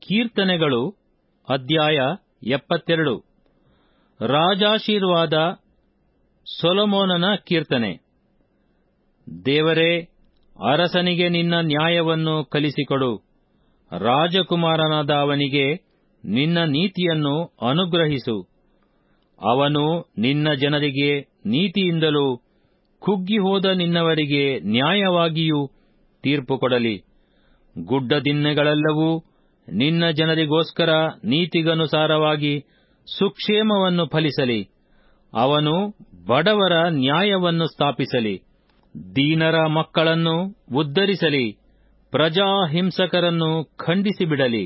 ಕೀರ್ತನೆಗಳು ಅಧ್ಯಾಯ ಎಪ್ಪತ್ತೆರಡು ರಾಜಾಶೀರ್ವಾದ ಸೊಲೊಮೋನನ ಕೀರ್ತನೆ ದೇವರೇ ಅರಸನಿಗೆ ನಿನ್ನ ನ್ಯಾಯವನ್ನು ಕಲಿಸಿಕೊಡು ರಾಜಕುಮಾರನಾದ ಅವನಿಗೆ ನಿನ್ನ ನೀತಿಯನ್ನು ಅನುಗ್ರಹಿಸು ಅವನು ನಿನ್ನ ಜನರಿಗೆ ನೀತಿಯಿಂದಲೂ ಕುಗ್ಗಿಹೋದ ನಿನ್ನವರಿಗೆ ನ್ಯಾಯವಾಗಿಯೂ ತೀರ್ಪು ಕೊಡಲಿ ಗುಡ್ಡದಿನ್ನೆಗಳೆಲ್ಲವೂ ನಿನ್ನ ಜನರಿಗೋಸ್ಕರ ನೀತಿಗನುಸಾರವಾಗಿ ಸುಕ್ಷೇಮವನ್ನು ಫಲಿಸಲಿ ಅವನು ಬಡವರ ನ್ಯಾಯವನ್ನು ಸ್ಥಾಪಿಸಲಿ ದೀನರ ಮಕ್ಕಳನ್ನು ಉದ್ಧರಿಸಲಿ ಪ್ರಜಾಹಿಂಸಕರನ್ನು ಖಂಡಿಸಿಬಿಡಲಿ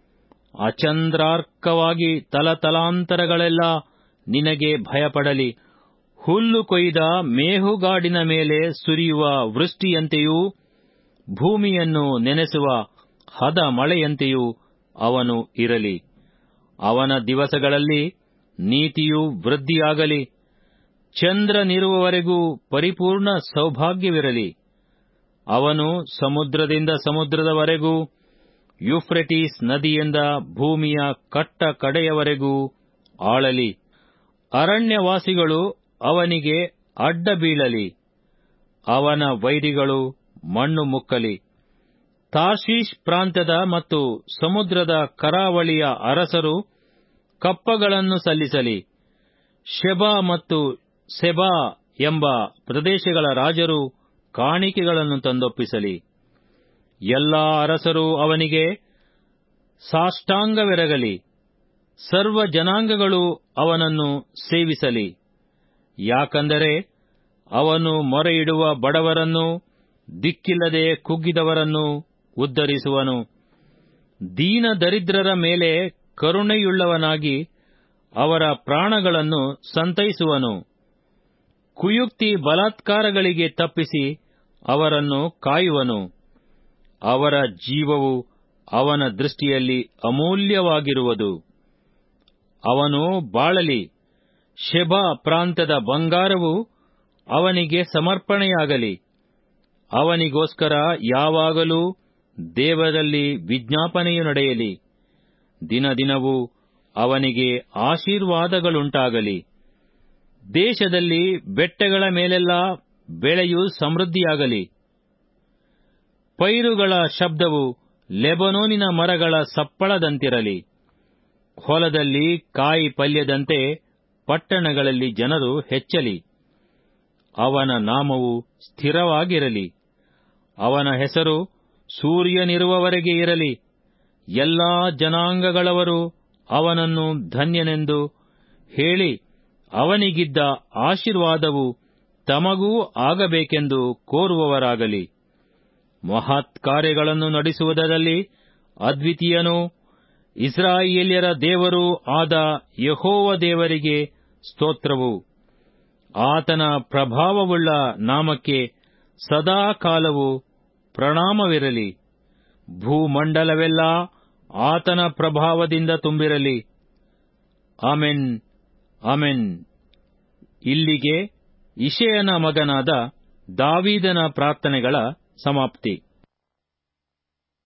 ಅಚಂದ್ರಾರ್ಕವಾಗಿ ತಲತಲಾಂತರಗಳೆಲ್ಲ ನಿನಗೆ ಭಯಪಡಲಿ ಹುಲ್ಲು ಕೊಯ್ದ ಮೇಹುಗಾಡಿನ ಮೇಲೆ ಸುರಿಯುವ ವೃಷ್ಟಿಯಂತೆಯೂ ಭೂಮಿಯನ್ನು ನೆನೆಸುವ ಹದ ಮಳೆಯಂತೆಯೂ ಅವನು ಇರಲಿ ಅವನ ದಿವಸಗಳಲ್ಲಿ ನೀತಿಯು ವೃದ್ಧಿಯಾಗಲಿ ಚಂದ್ರನಿರುವವರೆಗೂ ಪರಿಪೂರ್ಣ ಸೌಭಾಗ್ಯವಿರಲಿ ಅವನು ಸಮುದ್ರದಿಂದ ಸಮುದ್ರದವರೆಗೂ ಯುಫ್ರೆಟೀಸ್ ನದಿಯಿಂದ ಭೂಮಿಯ ಕಟ್ಟ ಕಡೆಯವರೆಗೂ ಆಳಲಿ ಅರಣ್ಯವಾಸಿಗಳು ಅವನಿಗೆ ಅಡ್ಡ ಬೀಳಲಿ ಅವನ ವೈರಿಗಳು ಮಣ್ಣು ಮುಕ್ಕಲಿ ತಾರ್ಷೀಷ್ ಪ್ರಾಂತ್ಯದ ಮತ್ತು ಸಮುದ್ರದ ಕರಾವಳಿಯ ಅರಸರು ಕಪ್ಪಗಳನ್ನು ಸಲ್ಲಿಸಲಿ ಶೆಬಾ ಮತ್ತು ಸೆಬಾ ಎಂಬ ಪ್ರದೇಶಗಳ ರಾಜರು ಕಾಣಿಕೆಗಳನ್ನು ತಂದೊಪ್ಪಿಸಲಿ ಎಲ್ಲಾ ಅರಸರು ಅವನಿಗೆ ಸಾಷ್ಟಾಂಗವೆರಗಲಿ ಸರ್ವ ಜನಾಂಗಗಳು ಅವನನ್ನು ಸೇವಿಸಲಿ ಯಾಕಂದರೆ ಅವನು ಮೊರೆಯಿಡುವ ಬಡವರನ್ನು ದಿಕ್ಕಿಲ್ಲದೆ ಕುಗ್ಗಿದವರನ್ನು ಉದ್ಧರಿಸುವನು ದೀನ ದರಿದ್ರರ ಮೇಲೆ ಕರುಣೆಯುಳ್ಳವನಾಗಿ ಅವರ ಪ್ರಾಣಗಳನ್ನು ಸಂತೈಸುವನು ಕುಯುಕ್ತಿ ಬಲಾತ್ಕಾರಗಳಿಗೆ ತಪ್ಪಿಸಿ ಅವರನ್ನು ಕಾಯುವನು ಅವರ ಜೀವವು ಅವನ ದೃಷ್ಟಿಯಲ್ಲಿ ಅಮೂಲ್ಯವಾಗಿರುವುದು ಅವನು ಬಾಳಲಿ ಶೆಬಾ ಪ್ರಾಂತ್ಯದ ಬಂಗಾರವು ಅವನಿಗೆ ಸಮರ್ಪಣೆಯಾಗಲಿ ಅವನಿಗೋಸ್ಕರ ಯಾವಾಗಲೂ ದೇವರಲ್ಲಿ ವಿಜ್ಞಾಪನೆಯು ನಡೆಯಲಿ ದಿನ ದಿನವೂ ಅವನಿಗೆ ಆಶೀರ್ವಾದಗಳುಂಟಾಗಲಿ ದೇಶದಲ್ಲಿ ಬೆಟ್ಟಗಳ ಮೇಲೆಲ್ಲ ಬೆಳೆಯು ಸಮೃದ್ಧಿಯಾಗಲಿ ಪೈರುಗಳ ಶಬ್ದವು ಲೆಬನೋನಿನ ಮರಗಳ ಸಪ್ಪಳದಂತಿರಲಿ ಹೊಲದಲ್ಲಿ ಕಾಯಿ ಪಲ್ಯದಂತೆ ಪಟ್ಟಣಗಳಲ್ಲಿ ಜನರು ಹೆಚ್ಚಲಿ ಅವನ ನಾಮವು ಸ್ಥಿರವಾಗಿರಲಿ ಅವನ ಹೆಸರು ಸೂರ್ಯನಿರುವವರೆಗೆ ಇರಲಿ ಎಲ್ಲಾ ಜನಾಂಗಗಳವರು ಅವನನ್ನು ಧನ್ಯನೆಂದು ಹೇಳಿ ಅವನಿಗಿದ್ದ ಆಶೀರ್ವಾದವು ತಮಗೂ ಆಗಬೇಕೆಂದು ಕೋರುವವರಾಗಲಿ ಮಹತ್ ಕಾರ್ಯಗಳನ್ನು ನಡೆಸುವುದರಲ್ಲಿ ಅದ್ವಿತೀಯನೂ ಇಸ್ರಾಯೇಲ್ಯರ ದೇವರೂ ಆದ ಯಹೋವ ದೇವರಿಗೆ ಸ್ತೋತ್ರವು ಆತನ ಪ್ರಭಾವವುಳ್ಳ ನಾಮಕ್ಕೆ ಸದಾ ಕಾಲವು ಪ್ರಣಾಮವಿರಲಿ ಭೂಮಂಡಲವೆಲ್ಲ ಆತನ ಪ್ರಭಾವದಿಂದ ತುಂಬಿರಲಿ ಆಮೆನ್ ಆಮೆನ್ ಇಲ್ಲಿಗೆ ಇಷಯನ ಮಗನಾದ ದಾವೀದನ ಪ್ರಾರ್ಥನೆಗಳ ಸಮಾಪ್ತಿ